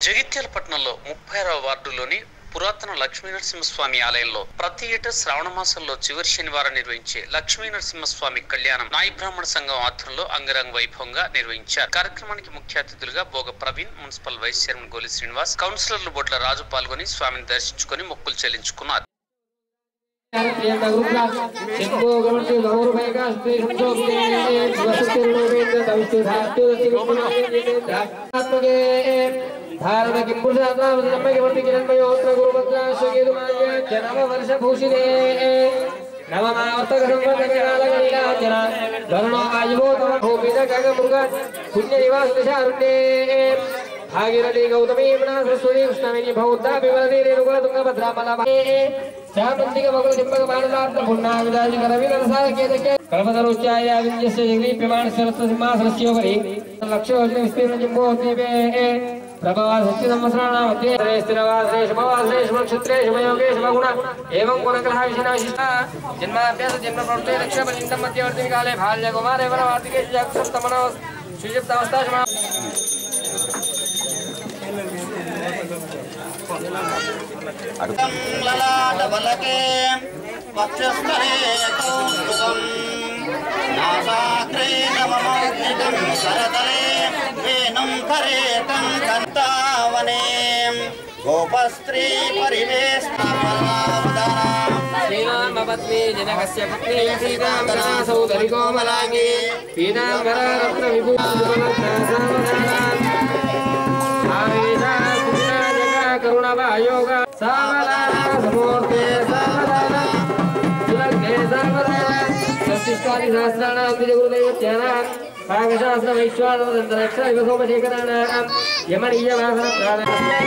జగిత్యాల పట్టణంలో ముప్పై ఆరవ వార్డులోని పురాతన లక్ష్మీ నరసింహస్వామి ఆలయంలో ప్రతి ఏటా శ్రావణ మాసంలో చివరి శనివారం నిర్వహించే లక్ష్మీ నరసింహస్వామి కళ్యాణం నాయి బ్రాహ్మణ సంఘం ఆధ్వర్యంలో అంగరంగ వైభవంగా నిర్వహించారు కార్యక్రమానికి ముఖ్య అతిథులుగా భోగ ప్రవీణ్ మున్సిపల్ వైస్ చైర్మన్ గోలి శ్రీనివాస్ కౌన్సిలర్లు బొడ్ల రాజు పాల్గొని స్వామిని దర్శించుకొని మొక్కులు చెల్లించుకున్నారు భాగీరథి గౌతమి యమునా సరస్వతి కృష్ణవేణి బౌద్ధ వివరది రేణుగుల తుంగ భద్రామల శామంతిక మగుల దింపక మానదార్థ పుణ్యావిదాజి కరవి నరసాల కేతకే కల్పతరుచ్చాయ విద్యస్య జగదీప్యమాన సరస్వ సింహాసనస్యోపరి లక్ష్యోజ్ఞ విస్తీర్ణ జింబో దీపే ప్రభా సత్య సంవత్సరాణ మధ్య స్థిరవాసే శుభవాసే శుభక్షత్రే శుభయోగే శుభగుణ ఏవం గుణగ్రహ విషయ విశిష్ట జన్మాభ్యాస జన్మ ప్రవృత్తి లక్ష్య పర్యంతం మధ్యవర్తి కాలే బాల్య కుమారే వర వార్తికే జాగ్రత్తమన సుషిప్తావస్థా లలాటబలకే వక్షస్థలే కౌస్తుభం నాసాగ్రే నవమోగ్నికం కరతలే వేణుం కరే కంకర్తావనే గోపస్త్రీ పరివేష్టామలావదానాం శ్రీరామపత్ని జనకస్య పత్ని సీతాంబరా సౌదరి కోమలాంగి పీతాంబర రత్న కరుణవాయోగ సమూర్తే సృష్టిష్టాది సహస్రాణాం దిగురుదైవత్యానాం భాగశాస్త్ర వైశ్వానరక్ష విభోమశేఖరాణాం యమనీయ వాసన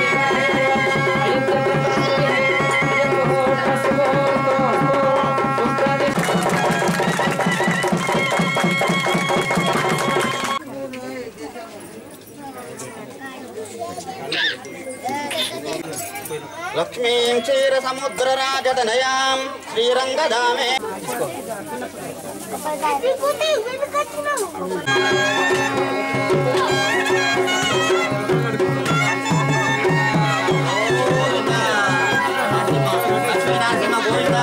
లక్ష్మీం క్షీరసముద్రరాజతనయాం శ్రీరంగధామే లక్ష్మీనరసింహ గోవిందా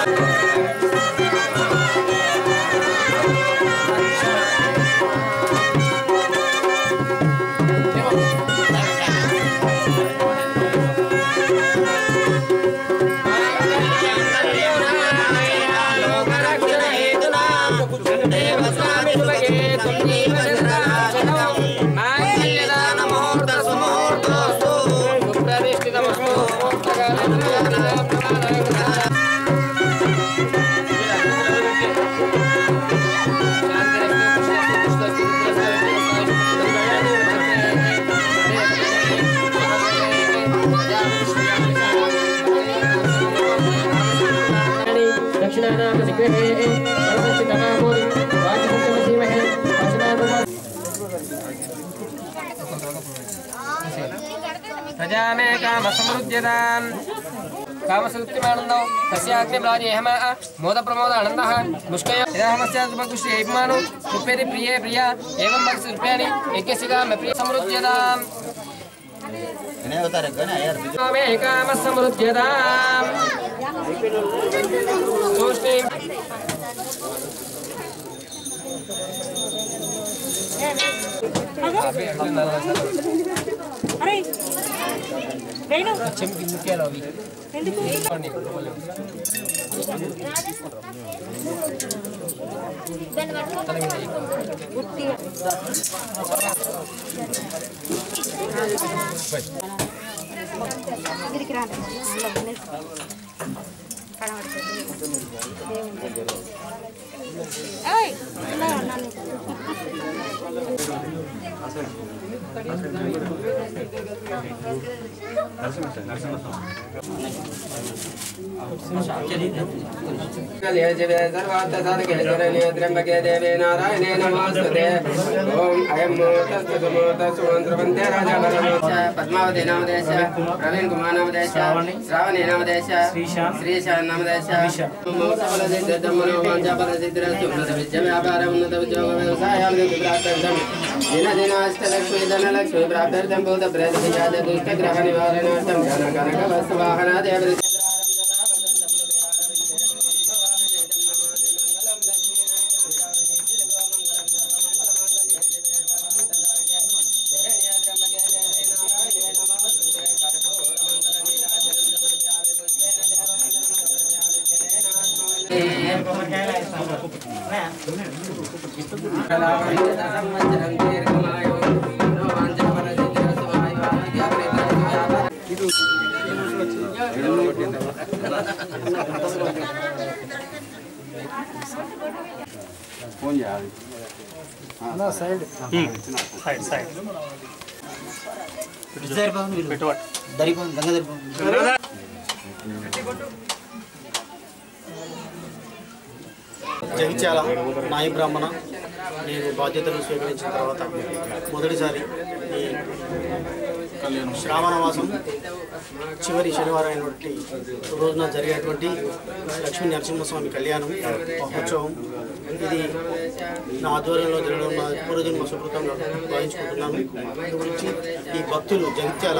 దక్షిణానామ విగ్రహే సర్వస్య తమామూలి వాచసత్యమసీమహే దక్షిణానామ ప్రజామే కామ సమృద్ధ్యతాం కామసృప్తిమానందం తస్యాగ్ని రాజేహమ మోద ప్రమోద ఆనంద ముష్కయ యదాహమస్యాత్మకృష్టి యజమాను కృపేది ప్రియే ప్రియ ఏవం మనసు రూపాయని యజ్ఞస్య కామ ప్రియ సమృద్ధ్యతాం కామే కామ సమృద్ధ్యతాం తూష్ణీం అరే వేణు చెంపి ముఖ్యాలు అవి ఎందుకు ఇదికి రా ఏయ్ ఇలా నన్ను कलियजिवे सर्वार्थसाधके शरण्ये त्र्यम्बके देवे नारायणे नमोऽस्तुते ॐ अयं मूर्तस्तु सुमूर्तस्तु मन्त्रवन्ते राजा परमेश पद्मावती नामदेश प्रवीण कुमार नामदेश श्रावणी नामदेश श्रीशान नामदेश सबलसिद्धिर्धम्मनो वाञ्छाफलसिद्धिरस्तु उन्नतविद्याव्यापार उन्नतोद्योग व्यवसायाभिवृद्धि प्राप्त्यर्थं दिनदिनाष्टलक्ष्मी धनलक्ष्मी प्राप्त्यर्थं भूतप्रेतविजात दुष्टग्रह निवारणार्थं जनकनकवस्तुवाहनादेव జగిత్యాల నాయి బ్రాహ్మణ నేను బాధ్యతలు స్వీకరించిన తర్వాత మొదటిసారి ఈ శ్రావణ మాసం చివరి శనివారం అయినటువంటి రోజున జరిగేటువంటి లక్ష్మీ నరసింహస్వామి కళ్యాణం మహోత్సవం ఇది నా ఆధ్వర్యంలో జరగడం నా పూర్వజన్మ సుకృతంగా భావించుకుంటున్నాను అందు గురించి ఈ భక్తులు జగిత్యాల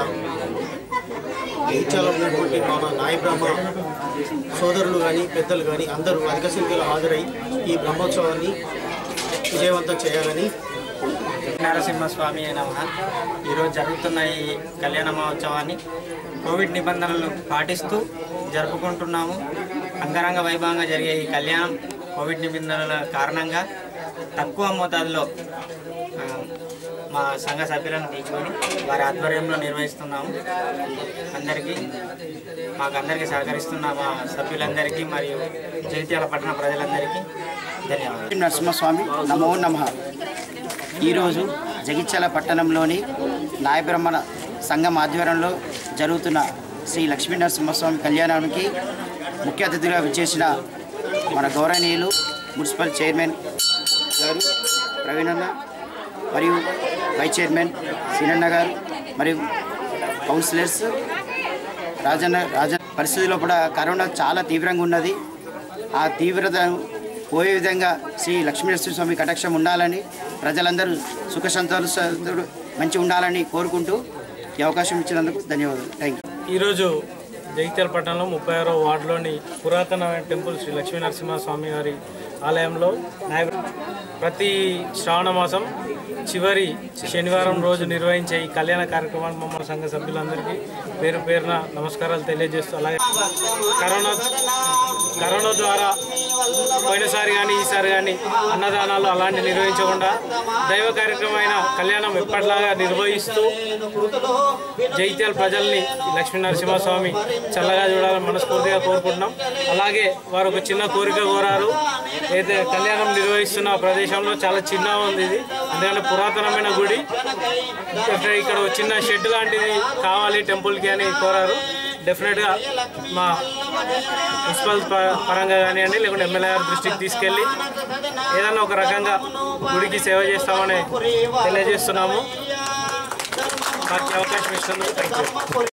జగిత్యాల ఉన్నటువంటి మన నాయ బ్రాహ్మణ సోదరులు కానీ పెద్దలు కానీ అందరూ అధిక సంఖ్యలో హాజరై ఈ బ్రహ్మోత్సవాన్ని విజయవంతం చేయాలని నరసింహస్వామి నమ ఈరోజు జరుగుతున్న ఈ కళ్యాణ మహోత్సవాన్ని కోవిడ్ నిబంధనలు పాటిస్తూ జరుపుకుంటున్నాము అంగరంగ వైభవంగా జరిగే ఈ కళ్యాణం కోవిడ్ నిబంధనల కారణంగా తక్కువ మోతాదులో ఆ, మా సంఘ సభ్యులను తీసుకొని వారి ఆధ్వర్యంలో నిర్వహిస్తున్నాము అందరికీ మాకు అందరికీ సహకరిస్తున్న మా సభ్యులందరికీ మరియు జగిత్యాల పట్టణ ప్రజలందరికీ ధన్యవాదాలు నరసింహస్వామి నమో నమ ఈరోజు జగిత్యాల పట్టణంలోని నాయబ్రహ్మణ సంఘం ఆధ్వర్యంలో జరుగుతున్న శ్రీ లక్ష్మీ నరసింహస్వామి కళ్యాణానికి ముఖ్య అతిథిగా విచ్చేసిన మన గౌరవనీయులు మున్సిపల్ చైర్మన్ గారు ప్రవీణన్న మరియు వైస్ చైర్మన్ సీనన్న గారు మరియు కౌన్సిలర్స్ రాజన్న రాజ పరిస్థితిలో కూడా కరోనా చాలా తీవ్రంగా ఉన్నది ఆ తీవ్రత పోయే విధంగా శ్రీ లక్ష్మీనరసింహస్వామి కటాక్షం ఉండాలని ప్రజలందరూ సుఖ సంతోషాలు మంచి ఉండాలని కోరుకుంటూ ఈ అవకాశం ఇచ్చినందుకు ధన్యవాదాలు థ్యాంక్ యూ ఈరోజు జగిత్యాల పట్టణంలో ముప్పై ఆరో వార్డులోని పురాతన టెంపుల్ శ్రీ లక్ష్మీ నరసింహస్వామి గారి ఆలయంలో నాయ- ప్రతి శ్రావణ మాసం చివరి శనివారం రోజు నిర్వహించే ఈ కళ్యాణ కార్యక్రమాన్ని మమ్మల్ని సంఘ సభ్యులందరికీ పేరు పేరున నమస్కారాలు తెలియజేస్తూ అలాగే కరోనా కరోనా ద్వారా పోయినసారి కానీ ఈసారి కానీ అన్నదానాలు అలాంటి నిర్వహించకుండా దైవ కార్యక్రమమైన కళ్యాణం ఎప్పటిలాగా నిర్వహిస్తూ జైత్యాల ప్రజల్ని లక్ష్మీ నరసింహస్వామి చల్లగా చూడాలని మనస్ఫూర్తిగా కోరుకుంటున్నాం అలాగే వారు ఒక చిన్న కోరిక కోరారు అయితే కళ్యాణం నిర్వహిస్తున్న ప్రదేశంలో చాలా చిన్నగా ఉంది ఇది ఎందుకంటే పురాతనమైన గుడి ఇక్కడ ఇక్కడ ఒక చిన్న షెడ్ లాంటిది కావాలి టెంపుల్కి అని కోరారు డెఫినెట్గా మా మున్సిపల్ ప- పరంగా కానివ్వండి లేకుంటే ఎమ్మెల్యే గారి దృష్టికి తీసుకెళ్ళి ఏదైనా ఒక రకంగా గుడికి సేవ చేస్తామని తెలియజేస్తున్నాము మాకు ఈ అవకాశం ఇచ్చినందుకు థ్యాంక్ యూ